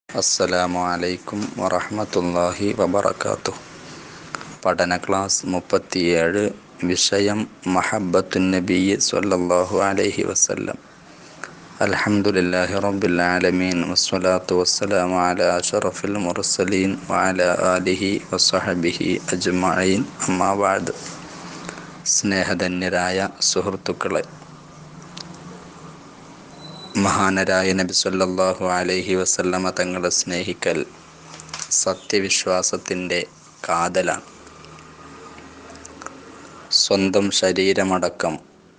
അസ്സലാമു അലൈക്കും വറഹ്മത്തുള്ളാഹി വബറകാതുഹു പഠന ക്ലാസ് മുപ്പത്തിയേഴ് വിഷയം മഹബത്തുൻ നബി സ്വല്ലല്ലാഹു അലൈഹി വസല്ലം അൽഹംദുലില്ലാഹി റബ്ബിൽ ആലമീൻ വസ്സലാത്തു വസ്സലാമു അലാ അഷ്റഫിൽ മുർസലീൻ വഅലാ ആലിഹി വസ്സഹബിഹി അജ്മഈൻ അമ്മാ ബഅദ് സ്നേഹധന്യരായ സുഹൃത്തുക്കളെ മഹാനരായ നബി സല്ലല്ലാഹു അലൈഹി വസല്ലമ തങ്ങളെ സ്നേഹിക്കൽ സത്യവിശ്വാസത്തിൻ്റെ കാതലാണ് സ്വന്തം ശരീരമടക്കം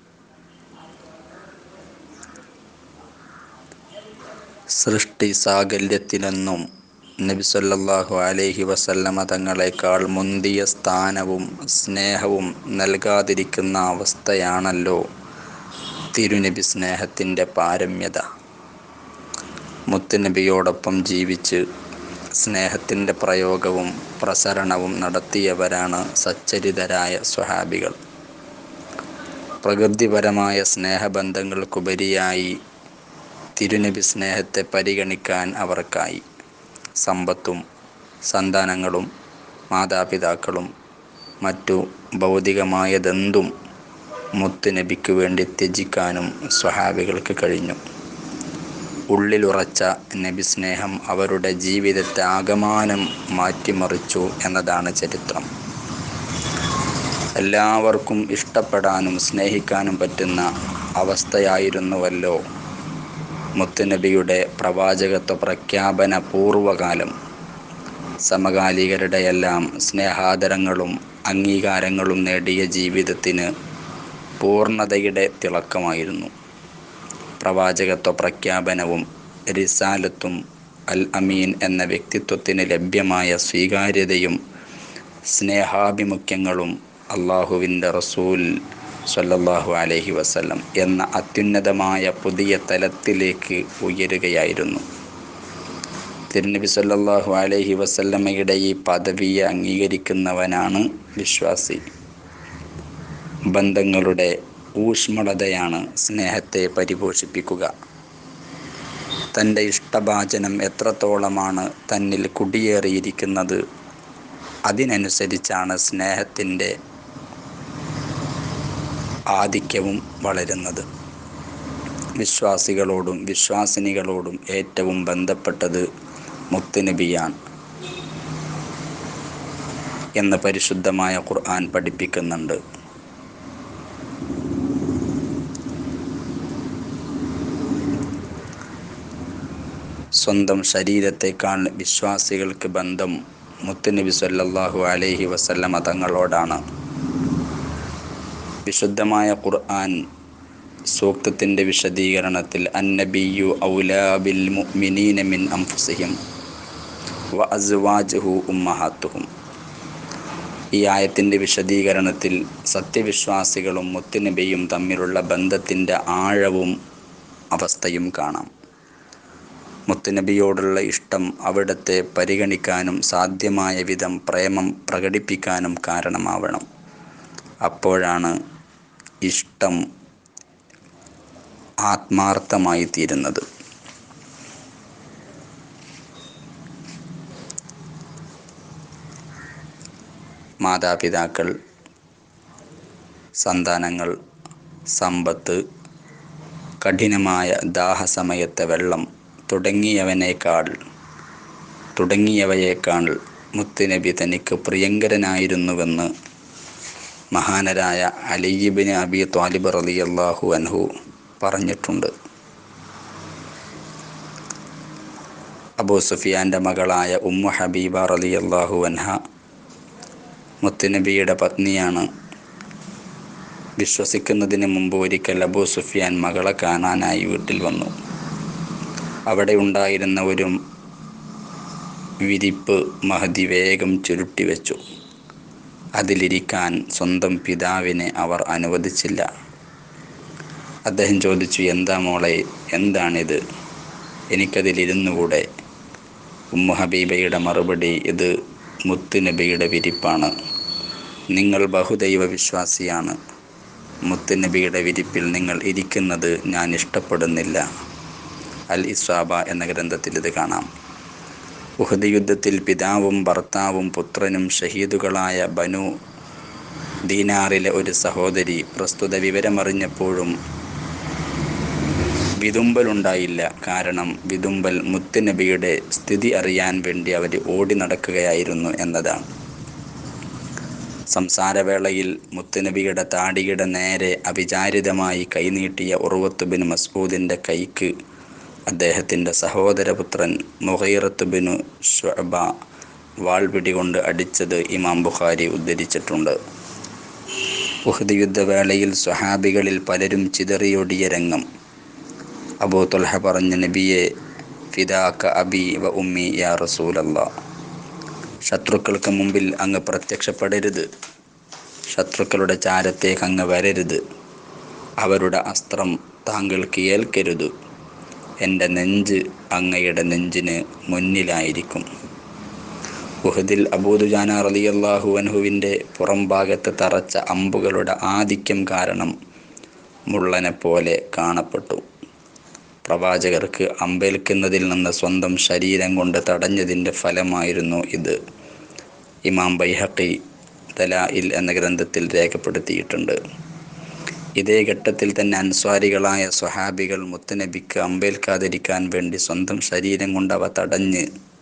സൃഷ്ടി സാകല്യത്തിലെന്നും നബി സല്ലല്ലാഹു അലൈഹി വസല്ലമ തങ്ങളെക്കാൾ മുന്തിയ സ്ഥാനവും സ്നേഹവും നൽകാതിരിക്കുന്ന അവസ്ഥയാണല്ലോ തിരുനബി സ്നേഹത്തിൻ്റെ പാരമ്യത മുത്തുനബിയോടൊപ്പം ജീവിച്ച് സ്നേഹത്തിൻ്റെ പ്രയോഗവും പ്രസരണവും നടത്തിയവരാണ് സച്ചരിതരായ സ്വഹാബികൾ പ്രകൃതിപരമായ സ്നേഹബന്ധങ്ങൾക്കുപരിയായി തിരുനബി സ്നേഹത്തെ പരിഗണിക്കാൻ അവർക്കായി സമ്പത്തും സന്താനങ്ങളും മാതാപിതാക്കളും മറ്റു ഭൗതികമായതെന്തും മുത്തുനബിക്ക് വേണ്ടി ത്യജിക്കാനും സ്വഹാബികൾക്ക് കഴിഞ്ഞു ഉള്ളിലുറച്ച നബി സ്നേഹം അവരുടെ ജീവിതത്തെ ആകമാനം മാറ്റിമറിച്ചു എന്നതാണ് ചരിത്രം എല്ലാവർക്കും ഇഷ്ടപ്പെടാനും സ്നേഹിക്കാനും പറ്റുന്ന അവസ്ഥയായിരുന്നുവല്ലോ മുത്തുനബിയുടെ പ്രവാചകത്വ പ്രഖ്യാപന പൂർവകാലം സമകാലികരുടെയെല്ലാം സ്നേഹാദരങ്ങളും അംഗീകാരങ്ങളും നേടിയ ജീവിതത്തിന് പൂർണ്ണതയുടെ തിളക്കമായിരുന്നു പ്രവാചകത്വ പ്രഖ്യാപനവും റിസാലത്തും അൽ അമീൻ എന്ന വ്യക്തിത്വത്തിന് ലഭ്യമായ സ്വീകാര്യതയും സ്നേഹാഭിമുഖ്യങ്ങളും അള്ളാഹുവിൻ്റെ റസൂൽ സല്ലല്ലാഹു അലൈഹി വസല്ലം എന്ന അത്യുന്നതമായ പുതിയ തലത്തിലേക്ക് ഉയരുകയായിരുന്നു തിരുനബി സല്ലല്ലാഹു അലൈഹി വസല്ലമയുടെ ഈ പദവിയെ അംഗീകരിക്കുന്നവനാണ് വിശ്വാസി ബന്ധങ്ങളുടെ ഊഷ്മളതയാണ് സ്നേഹത്തെ പരിപോഷിപ്പിക്കുക തൻ്റെ ഇഷ്ടഭാചനം എത്രത്തോളമാണ് തന്നിൽ കുടിയേറിയിരിക്കുന്നത് അതിനനുസരിച്ചാണ് സ്നേഹത്തിൻ്റെ ആധിക്യവും വളരുന്നത് വിശ്വാസികളോടും വിശ്വാസിനികളോടും ഏറ്റവും ബന്ധപ്പെട്ടത് മുത്തുനബിയാണ് എന്ന് പരിശുദ്ധമായ ഖുർആൻ പഠിപ്പിക്കുന്നുണ്ട് സ്വന്തം ശരീരത്തെക്കാൾ വിശ്വാസികൾക്ക് ബന്ധം മുത്തുനബി സല്ലല്ലാഹു അലൈഹി വസല്ലമ തങ്ങളോടാണ് വിശുദ്ധമായ ഖുർആൻ സൂക്തത്തിൻ്റെ വിശദീകരണത്തിൽ അന്നബിയു ഔലാബിൽ മുഅ്മിനീന മിൻ അംഫുസിഹിം വ അസ്വാജുഹു ഉമ്മഹാത്തുഹും ഈ ആയത്തിൻ്റെ വിശദീകരണത്തിൽ സത്യവിശ്വാസികളും മുത്തുനബിയും തമ്മിലുള്ള ബന്ധത്തിൻ്റെ ആഴവും അവസ്ഥയും കാണാം മുത്തുനബിയോടുള്ള ഇഷ്ടം അവിടത്തെ പരിഗണിക്കാനും സാധ്യമായ വിധം പ്രേമം പ്രകടിപ്പിക്കാനും കാരണമാവണം അപ്പോഴാണ് ഇഷ്ടം ആത്മാർത്ഥമായി തീരുന്നത് മാതാപിതാക്കൾ സന്താനങ്ങൾ സമ്പത്ത് കഠിനമായ ദാഹസമയത്തെ വെള്ളം തുടങ്ങിയവനേക്കാൾ തുടങ്ങിയവയേക്കാൾ മുത്തുനബി തനിക്ക് പ്രിയങ്കരനായിരുന്നുവെന്ന് മഹാനരായ അലിയിബിന് അബി ത്വാലിബ് റളിയല്ലാഹു അൻഹു പറഞ്ഞിട്ടുണ്ട് അബൂ സുഫിയാൻ്റെ മകളായ ഉമ്മു ഹബീബ റളിയല്ലാഹു അൻഹ മുത്തുനബിയുടെ പത്നിയാണ് വിശ്വസിക്കുന്നതിന് മുമ്പ് ഒരിക്കൽ അബൂ സുഫിയാൻ മകളെ കാണാനായി വീട്ടിൽ വന്നു അവിടെ ഉണ്ടായിരുന്ന ഒരു വിരിപ്പ് മഹതി വേഗം ചുരുട്ടി വെച്ചു അതിലിരിക്കാൻ സ്വന്തം പിതാവിനെ അവർ അനുവദിച്ചില്ല അദ്ദേഹം ചോദിച്ചു എന്താ മോളെ എന്താണിത് എനിക്കതിലിരുന്നുകൂടെ ഉമ്മു ഹബീബയുടെ മറുപടി ഇത് മുത്തുനബിയുടെ വിരിപ്പാണ് നിങ്ങൾ ബഹുദൈവ വിശ്വാസിയാണ് മുത്തുനബിയുടെ വിരിപ്പിൽ നിങ്ങൾ ഇരിക്കുന്നത് ഞാൻ ഇഷ്ടപ്പെടുന്നില്ല അൽ ഇസ്വാബ എന്ന ഗ്രന്ഥത്തിൽ ഇത് കാണാം ഉഹദ് യുദ്ധത്തിൽ പിതാവും ഭർത്താവും പുത്രനും ഷഹീദുകളായ ബനു ദീനാറിലെ ഒരു സഹോദരി പ്രസ്തുത വിവരമറിഞ്ഞപ്പോഴും വിതുമ്പലുണ്ടായില്ല കാരണം വിതുമ്പൽ മുത്തുനബിയുടെ സ്ഥിതി അറിയാൻ വേണ്ടി അവർ ഓടി നടക്കുകയായിരുന്നു എന്നതാണ് സംസാരവേളയിൽ മുത്തുനബിയുടെ താടിയുടെ നേരെ അവിചാരിതമായി കൈനീട്ടിയ ഉറുവത്തുബിൻ മസ്ഊദിൻ്റെ കൈക്ക് അദ്ദേഹത്തിൻ്റെ സഹോദരപുത്രൻ മുഹൈറത്തുബിനു ഷുഅബ വാൾ പിടികൊണ്ട് അടിച്ചത് ഇമാം ബുഖാരി ഉദ്ധരിച്ചിട്ടുണ്ട് ഉഹദ് യുദ്ധവേളയിൽ സ്വഹാബികളിൽ പലരും ചിതറിയൊടിയ രംഗം അബൂ തുൽഹ പറഞ്ഞ നബിയെ ഫിദാക്ക അബി വ ഉമ്മി യാ റസൂലല്ലാ ശത്രുക്കൾക്ക് മുമ്പിൽ അങ്ങ് പ്രത്യക്ഷപ്പെടരുത് ശത്രുക്കളുടെ ചാരത്തേക്ക് അങ്ങ് വരരുത് അവരുടെ അസ്ത്രം താങ്കൾക്ക് ഏൽക്കരുത് എൻ്റെ നെഞ്ച് അങ്ങയുടെ നെഞ്ചിന് മുന്നിലായിരിക്കും ഉഹദിൽ അബൂദുജാന റലിയല്ലാഹു അൻഹുവിൻ്റെ പുറംഭാഗത്ത് തറച്ച അമ്പുകളുടെ ആധിക്യം കാരണം മുള്ളനെ പോലെ കാണപ്പെട്ടു പ്രവാചകർക്ക് അമ്പേൽക്കുന്നതിൽ നിന്ന് സ്വന്തം ശരീരം കൊണ്ട് തടഞ്ഞതിൻ്റെ ഫലമായിരുന്നു ഇത് ഇമാം ബൈഹക്കി ദലാഇൽ എന്ന ഗ്രന്ഥത്തിൽ രേഖപ്പെടുത്തിയിട്ടുണ്ട് ഇതേ ഘട്ടത്തിൽ തന്നെ അൻസ്വാരികളായ സ്വഹാബികൾ മുത്തനബിക്ക് അമ്പേൽക്കാതിരിക്കാൻ വേണ്ടി സ്വന്തം ശരീരം കൊണ്ട് അവ തടഞ്ഞ്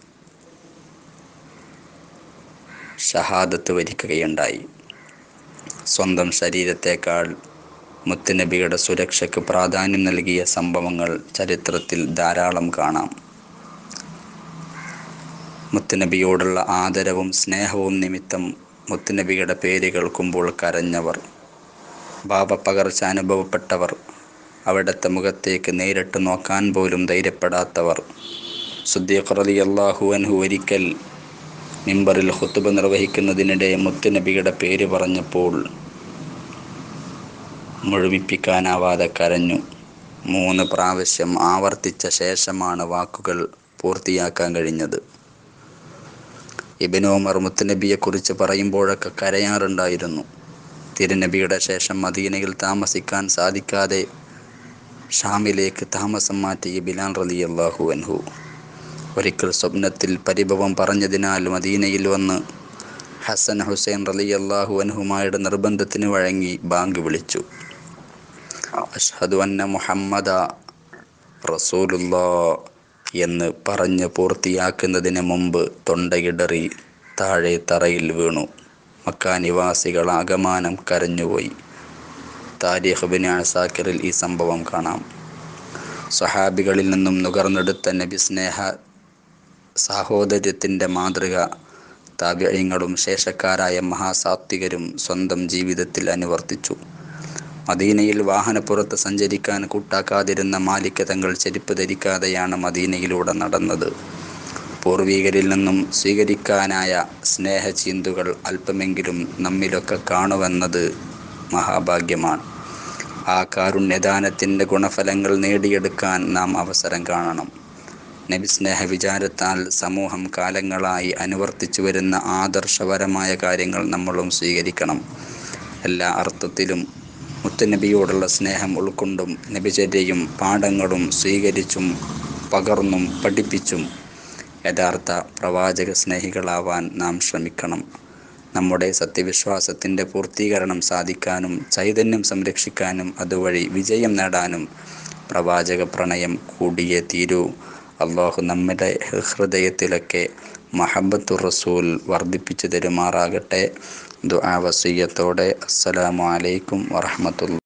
ഷഹാദത്ത് വരിക്കുകയുണ്ടായി സ്വന്തം ശരീരത്തേക്കാൾ മുത്തുനബിയുടെ സുരക്ഷയ്ക്ക് പ്രാധാന്യം നൽകിയ സംഭവങ്ങൾ ചരിത്രത്തിൽ ധാരാളം കാണാം മുത്തുനബിയോടുള്ള ആദരവും സ്നേഹവും നിമിത്തം മുത്തുനബിയുടെ പേര് കേൾക്കുമ്പോൾ കരഞ്ഞവർ ഭാവപ്പകർച്ച അനുഭവപ്പെട്ടവർ അവിടുത്തെ മുഖത്തേക്ക് നേരിട്ട് നോക്കാൻ പോലും ധൈര്യപ്പെടാത്തവർ സുദ്ദീഖ് റലി അള്ളാഹു അൻഹു ഒരിക്കൽ മിമ്പറിൽ ഹുത്തുബ നിർവഹിക്കുന്നതിനിടെ മുത്തുനബിയുടെ പേര് പറഞ്ഞപ്പോൾ മുഴുമിപ്പിക്കാനാവാതെ കരഞ്ഞു മൂന്ന് പ്രാവശ്യം ആവർത്തിച്ച ശേഷമാണ് വാക്കുകൾ പൂർത്തിയാക്കാൻ കഴിഞ്ഞത് ഇബിനോമർ മുത്തുനബിയെക്കുറിച്ച് പറയുമ്പോഴൊക്കെ കരയാറുണ്ടായിരുന്നു തിരുനബിയുടെ ശേഷം മദീനയിൽ താമസിക്കാൻ സാധിക്കാതെ ഷാമിലേക്ക് താമസം മാറ്റിയ ബിലാൽ റലി അള്ളാഹു അൻഹു ഒരിക്കൽ സ്വപ്നത്തിൽ പരിഭവം പറഞ്ഞതിനാൽ മദീനയിൽ വന്ന് ഹസൻ ഹുസൈൻ റലി അള്ളാഹു അൻഹുമായുടെ നിർബന്ധത്തിന് വഴങ്ങി ബാങ്ക് വിളിച്ചു അഷ്ഹദു അന്ന മുഹമ്മദ റസൂലുല്ലാ എന്ന് പറഞ്ഞ് പൂർത്തിയാക്കുന്നതിന് മുമ്പ് തൊണ്ടയിടറി താഴെ തറയിൽ വീണു മക്ക നിവാസികൾ ആകമാനം കരഞ്ഞുപോയി താരിഖ് ബിൻ അസാക്കിറിൽ ഈ സംഭവം കാണാം സ്വഹാബികളിൽ നിന്നും നുകർന്നെടുത്ത നബി സ്നേഹ സാഹോദര്യത്തിൻ്റെ മാതൃക താപ്യങ്ങളും ശേഷക്കാരായ മഹാസാത്വികരും സ്വന്തം ജീവിതത്തിൽ അനുവർത്തിച്ചു മദീനയിൽ വാഹനപ്പുറത്ത് സഞ്ചരിക്കാൻ കൂട്ടാക്കാതിരുന്ന മാലിക്ക തങ്ങൾ ചെരുപ്പ് ധരിക്കാതെയാണ് മദീനയിലൂടെ നടന്നത് പൂർവീകരിൽ നിന്നും സ്വീകരിക്കാനായ സ്നേഹചിന്തുകൾ അല്പമെങ്കിലും നമ്മിലൊക്കെ കാണുമെന്നത് മഹാഭാഗ്യമാണ് ആ കാരുണ്യദാനത്തിൻ്റെ ഗുണഫലങ്ങൾ നേടിയെടുക്കാൻ നാം അവസരം കാണണം നബിസ്നേഹ വിചാരത്താൽ സമൂഹം കാലങ്ങളായി അനുവർത്തിച്ചു വരുന്ന ആദർശപരമായ കാര്യങ്ങൾ നമ്മളും സ്വീകരിക്കണം എല്ലാ അർത്ഥത്തിലും മുത്തുനബിയോടുള്ള സ്നേഹം ഉൾക്കൊണ്ടും നബിചര്യയും പാഠങ്ങളും സ്വീകരിച്ചും പകർന്നും പഠിപ്പിച്ചും യഥാർത്ഥ പ്രവാചക സ്നേഹികളാവാൻ നാം ശ്രമിക്കണം നമ്മുടെ സത്യവിശ്വാസത്തിൻ്റെ പൂർത്തീകരണം സാധിക്കാനും ചൈതന്യം സംരക്ഷിക്കാനും അതുവഴി വിജയം നേടാനും പ്രവാചക പ്രണയം കൂടിയേ തീരൂ അള്ളാഹു നമ്മുടെ ഹൃദയത്തിലൊക്കെ മഹബത്തു റസൂൽ വർദ്ധിപ്പിച്ചു തരുമാറാകട്ടെ ദുആ വസീയത്തോടെ അസ്സലാമു അലൈക്കും വറഹ്മത്തുള്ളാഹി